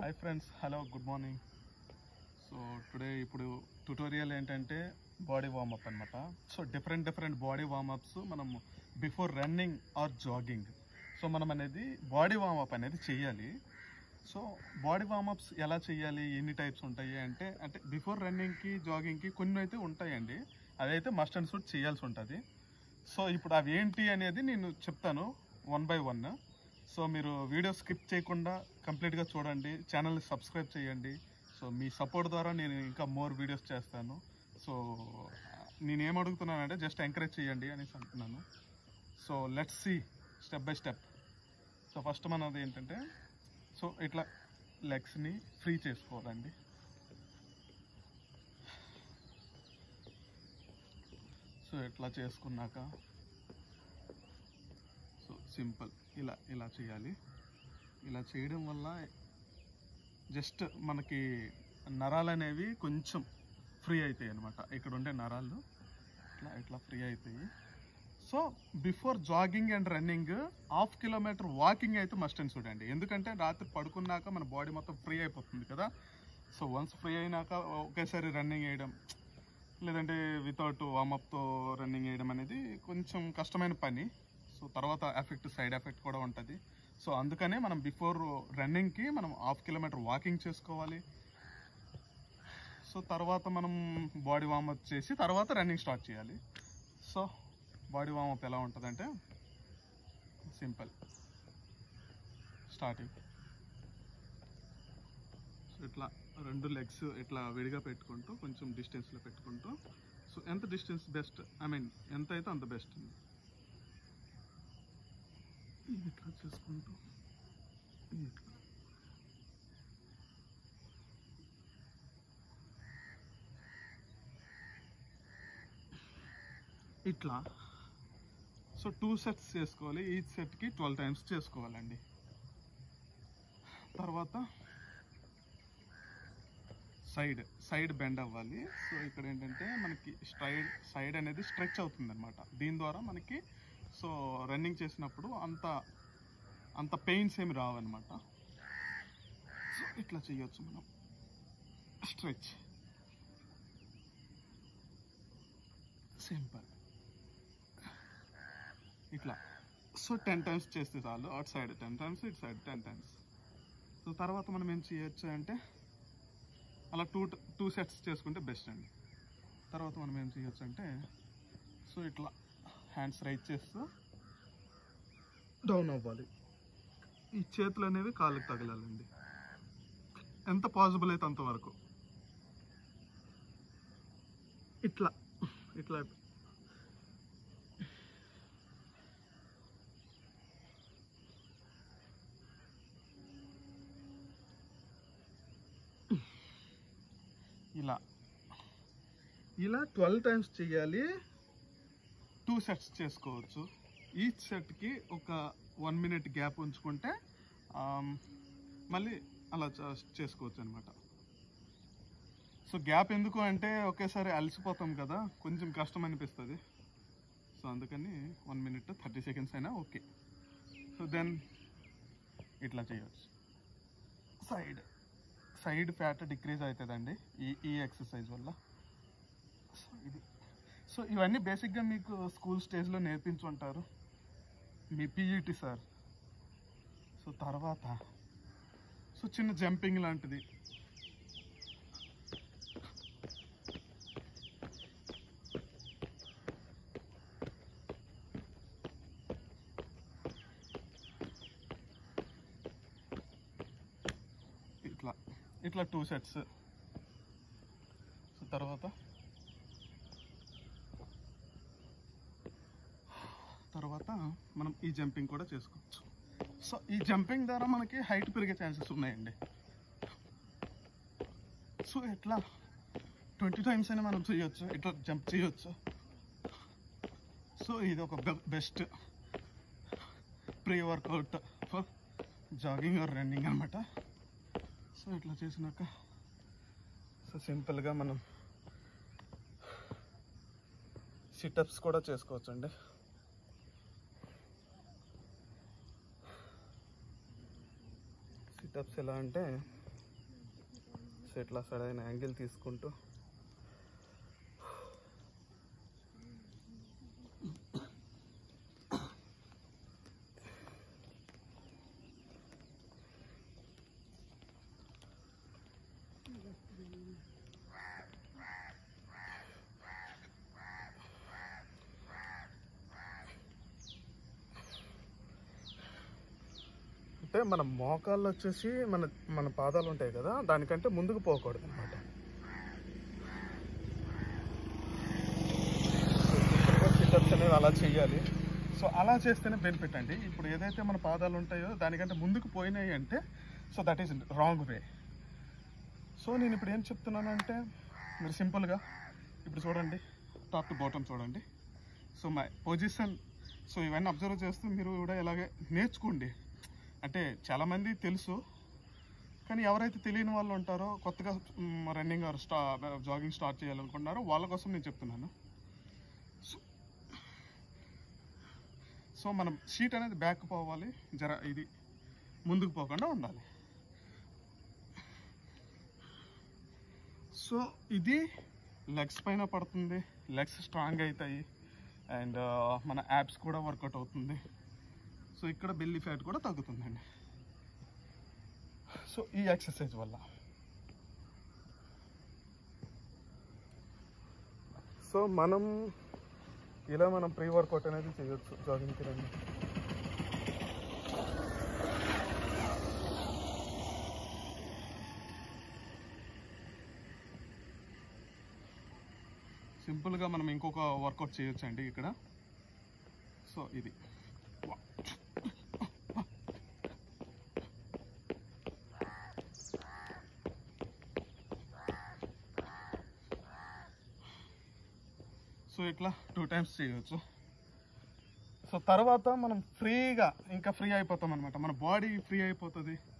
hi friends hello good morning so today ఇప్పుడు tutorial ఏంటంటే body warmup అనమాట so different different body warmups మనం before running or jogging so మనం అనేది body warm up అనేది చేయాలి సో బాడీ వార్మప్స్ ఎలా చేయాలి ఎన్ని టైప్స్ ఉంటాయి అంటే అంటే బిఫోర్ రన్నింగ్కి జాగింగ్కి కొన్ని అయితే ఉంటాయండి అదైతే మస్ట్ అండ్ షుడ్ చేయాల్సి ఉంటుంది సో ఇప్పుడు అవి ఏంటి అనేది నేను చెప్తాను వన్ బై వన్ సో మీరు వీడియో స్కిప్ చేయకుండా కంప్లీట్గా చూడండి ఛానల్ని సబ్స్క్రైబ్ చేయండి సో మీ సపోర్ట్ ద్వారా నేను ఇంకా మోర్ వీడియోస్ చేస్తాను సో నేను ఏం అడుగుతున్నానంటే జస్ట్ ఎంకరేజ్ చేయండి అనేసి అంటున్నాను so let's see step by step so first మనది ఏంటంటే సో ఇట్లా లెగ్స్ని ఫ్రీ చేసుకోవాలండి సో ఇట్లా చేసుకున్నాక సో సింపుల్ ఇలా ఇలా చేయాలి ఇలా చేయడం వల్ల జస్ట్ మనకి నరాలు అనేవి కొంచెం ఫ్రీ అవుతాయి అనమాట ఇక్కడ ఉండే నరాలు ఇట్లా ఇట్లా ఫ్రీ అవుతాయి so before jogging and running half kilometer walking అయితే మస్ట్ అండ్ చూడండి ఎందుకంటే రాత్రి పడుకున్నాక మన బాడీ మొత్తం ఫ్రీ అయిపోతుంది కదా సో వన్స్ ఫ్రీ అయినాక ఒకేసారి రన్నింగ్ వేయడం లేదంటే వితౌట్ వామప్తో రన్నింగ్ వేయడం అనేది కొంచెం కష్టమైన పని సో తర్వాత ఎఫెక్ట్ సైడ్ ఎఫెక్ట్ కూడా ఉంటుంది సో అందుకనే మనం బిఫోర్ రన్నింగ్కి మనం హాఫ్ కిలోమీటర్ వాకింగ్ చేసుకోవాలి సో తర్వాత మనం బాడీ వామప్ చేసి తర్వాత రన్నింగ్ స్టార్ట్ చేయాలి సో బాడీ వామప్ ఎలా ఉంటుందంటే సింపుల్ స్టార్టింగ్ సో ఇట్లా రెండు లెగ్స్ ఇట్లా విడిగా పెట్టుకుంటూ కొంచెం డిస్టెన్స్లో పెట్టుకుంటూ సో ఎంత డిస్టెన్స్ బెస్ట్ ఐ మీన్ ఎంత అయితే అంత బెస్ట్ ఇట్లా చేసుకుంటూ ఇట్లా ఇట్లా సో టూ సెట్స్ చేసుకోవాలి ఈచ్ సెట్కి ట్వెల్వ్ టైమ్స్ చేసుకోవాలండి తర్వాత సైడ్ సైడ్ బెండ్ అవ్వాలి సో ఇక్కడ ఏంటంటే మనకి స్ట్రైడ్ సైడ్ అనేది స్ట్రెచ్ అవుతుంది అనమాట దీని ద్వారా మనకి సో రన్నింగ్ చేసినప్పుడు అంత అంత పెయిన్స్ ఏమి రావన్నమాట సో ఇట్లా చేయొచ్చు మనం స్ట్రెచ్ సింపుల్ ఇట్లా సో టెన్ టైమ్స్ చేస్తే చాలు అటు సైడ్ టెన్ టైమ్స్ ఇటు సైడ్ టెన్ టైమ్స్ సో తర్వాత మనం ఏం చేయొచ్చు అంటే అలా టూ టూ సెట్స్ చేసుకుంటే బెస్ట్ అండి తర్వాత మనం ఏం చేయొచ్చు అంటే సో ఇట్లా హ్యాండ్స్ రైట్ చేస్తూ డౌన్ అవ్వాలి ఈ చేతులు అనేవి కాళ్ళకి తగలాలండి ఎంత పాసిబుల్ అయితే అంతవరకు ఇట్లా ఇట్లా ఇలా ఇలా ట్వెల్వ్ టైమ్స్ చేయాలి టూ సెట్స్ చేసుకోవచ్చు ఈచ్ సెట్కి ఒక వన్ మినిట్ గ్యాప్ ఉంచుకుంటే ఆమ్, మళ్ళీ అలా చే- చేసుకోవచ్చు అనమాట సో గ్యాప్ ఎందుకు అంటే ఒకేసారి అలసిపోతాం కదా కొంచెం కష్టం అనిపిస్తుంది సో అందుకని వన్ మినిట్ థర్టీ సెకండ్స్ అయినా ఓకే సో దెన్ ఇట్లా చేయవచ్చు సైడ్ సైడ్ ఫ్యాట్ డిక్రీజ్ అవుతుందండి ఈ ఈ ఎక్సర్సైజ్ వల్ల సో ఇది సో ఇవన్నీ బేసిక్గా మీకు స్కూల్ స్టేజ్లో నేర్పించుంటారు మీ పీఈటీ సార్ సో తర్వాత సో చిన్న జంపింగ్ లాంటిది ఇట్లా ఇట్లా టూ సెట్స్ సో తర్వాత తర్వాత మనం ఈ జంపింగ్ కూడా చేసుకోవచ్చు సో ఈ జంపింగ్ ద్వారా మనకి హైట్ పెరిగే ఛాన్సెస్ ఉన్నాయండి సో ఎట్లా ట్వంటీ టైమ్స్ అయినా మనం చేయొచ్చు ఇట్లా జంప్ చేయొచ్చు సో ఇది ఒక best pre workout for jogging or running అనమాట సో ఇట్లా చేసినాక సో సింపుల్గా మనం సిటప్స్ కూడా చేసుకోవచ్చు అండి సిటప్స్ ఎలా అంటే సో ఇట్లా సరైన యాంగిల్ తీసుకుంటూ అంటే మన మోకాళ్ళు వచ్చేసి మన మన పాదాలు ఉంటాయి కదా దానికంటే ముందుకు పోకూడదు అనమాట సిటప్స్ అనేవి అలా చేయాలి సో అలా చేస్తేనే బెనిఫిట్ అండి ఇప్పుడు ఏదైతే మన పాదాలు ఉంటాయో దానికంటే ముందుకు పోయినాయి అంటే so that is wrong way so నేను ఇప్పుడు ఏం చెప్తున్నానంటే మీరు సింపుల్గా ఇప్పుడు చూడండి టాప్ టు బాటమ్ చూడండి సో మై పొజిషన్ సో ఇవన్నీ అబ్జర్వ్ చేస్తూ మీరు కూడా ఇలాగే నేర్చుకోండి అంటే చాలామంది తెలుసు కానీ ఎవరైతే తెలియని వాళ్ళు ఉంటారో కొత్తగా రన్నింగ్ ఆర్ స్టా జాగింగ్ స్టార్ట్ చేయాలనుకుంటున్నారో వాళ్ళ కోసం నేను చెప్తున్నాను సో- సో మనం షీట్ అనేది బ్యాక్ పోవాలి జర ఇది ముందుకు పోకుండా ఉండాలి సో ఇది లెగ్స్ పైన పడుతుంది లెగ్స్ స్ట్రాంగ్ అవుతాయి అండ్ మన యాప్స్ కూడా వర్కౌట్ అవుతుంది సో ఇక్కడ బెల్లి ఫ్యాట్ కూడా తగ్గుతుందండి సో ఈ ఎక్సర్సైజ్ వల్ల సో మనం ఇలా మనం ప్రీ వర్కౌట్ అనేది చేయొచ్చు జాగింగ్కి రండి సింపుల్గా మనం ఇంకొక వర్కౌట్ చేయొచ్చు అండి ఇక్కడ సో ఇది సో ఇట్లా టూ టైమ్స్ చేయవచ్చు సో తర్వాత మనం ఫ్రీగా ఇంకా ఫ్రీ అయిపోతాం అనమాట మన బాడీ ఫ్రీ అయిపోతుంది